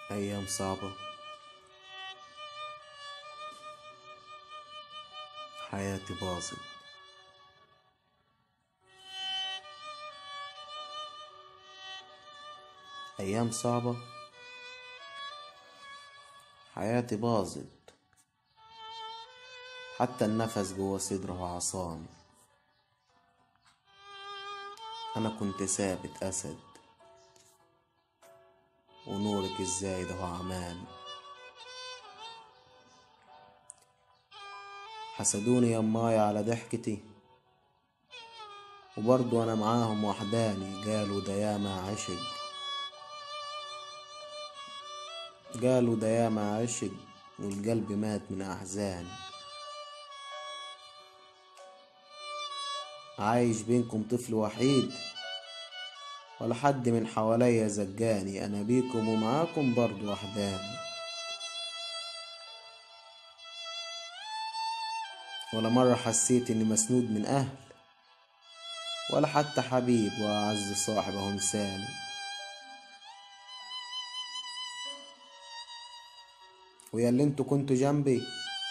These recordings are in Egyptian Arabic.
أيام صعبة حياتي باظت أيام صعبة حياتي باظت حتى النفس جوا صدره عصاني أنا كنت ثابت أسد ونورك الزايد هو عماني حسدوني يماي على ضحكتي وبرضو أنا معاهم وحداني قالوا ده ياما عشق قالوا ده ياما عشق والقلب مات من أحزاني عايش بينكم طفل وحيد ولا حد من حواليا زجاني أنا بيكم ومعاكم برضو وحداني ولا مرة حسيت إني مسنود من أهل ولا حتى حبيب وأعز صاحب أهو نساني ويا اللي انتوا كنتوا جنبي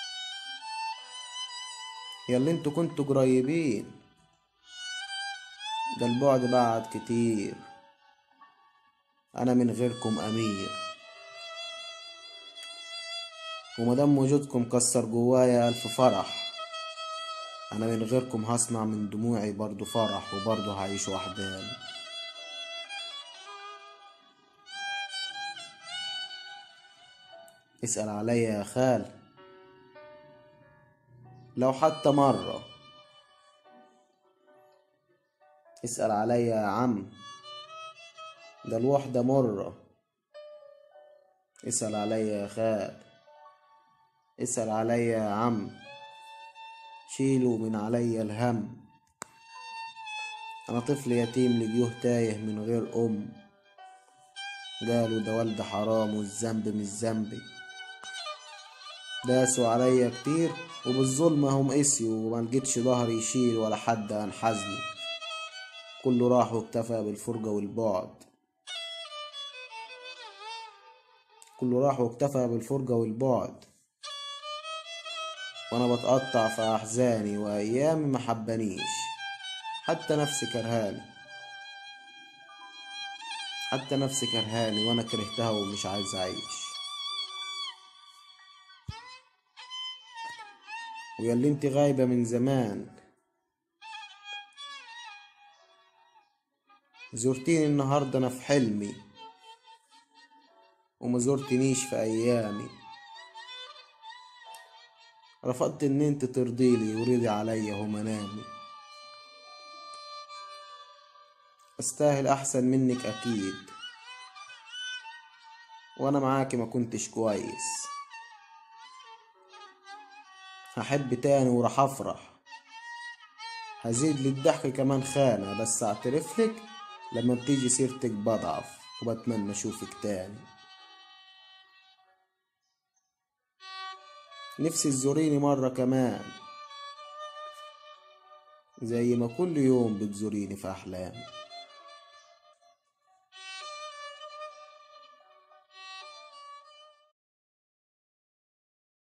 يا اللي انتوا كنتوا قريبين ده البعد بعد كتير انا من غيركم امير ومادام وجودكم كسر جوايا الف فرح انا من غيركم هصنع من دموعي برضو فرح وبرضو هعيش وحداني اسأل عليا يا خال لو حتى مرة اسأل عليا يا عم ده الوحدة مرة اسأل عليا يا خال اسأل عليا يا عم شيلوا من عليا الهم أنا طفل يتيم لجيوه تايه من غير أم قالوا ده والد حرام والذنب مش ذنبي داسوا عليا كتير وبالظلم هم قسيوا وما لقيتش ظهري يشيل ولا حد أنحزني كله راح واكتفى بالفرجة والبعد كله راح واكتفى بالفرجة والبعد وانا بتقطع في احزاني وايامي ما حبانيش حتى نفسي كرهاني حتى نفسي كرهاني وانا كرهتها ومش عايز اعيش ويا اللي انت غايبة من زمان زرتيني النهاردة انا في حلمي وما زرتنيش في ايامي رفضت ان انت ترضيلي ورضي عليا هو منامي استاهل احسن منك اكيد وانا معاكي ما كنتش كويس هحب تاني وراح افرح هزيد للضحك كمان خانة بس اعترفلك لما بتيجي سيرتك بضعف وبتمنى اشوفك تاني نفسي تزوريني مرة كمان زي ما كل يوم بتزوريني في أحلامي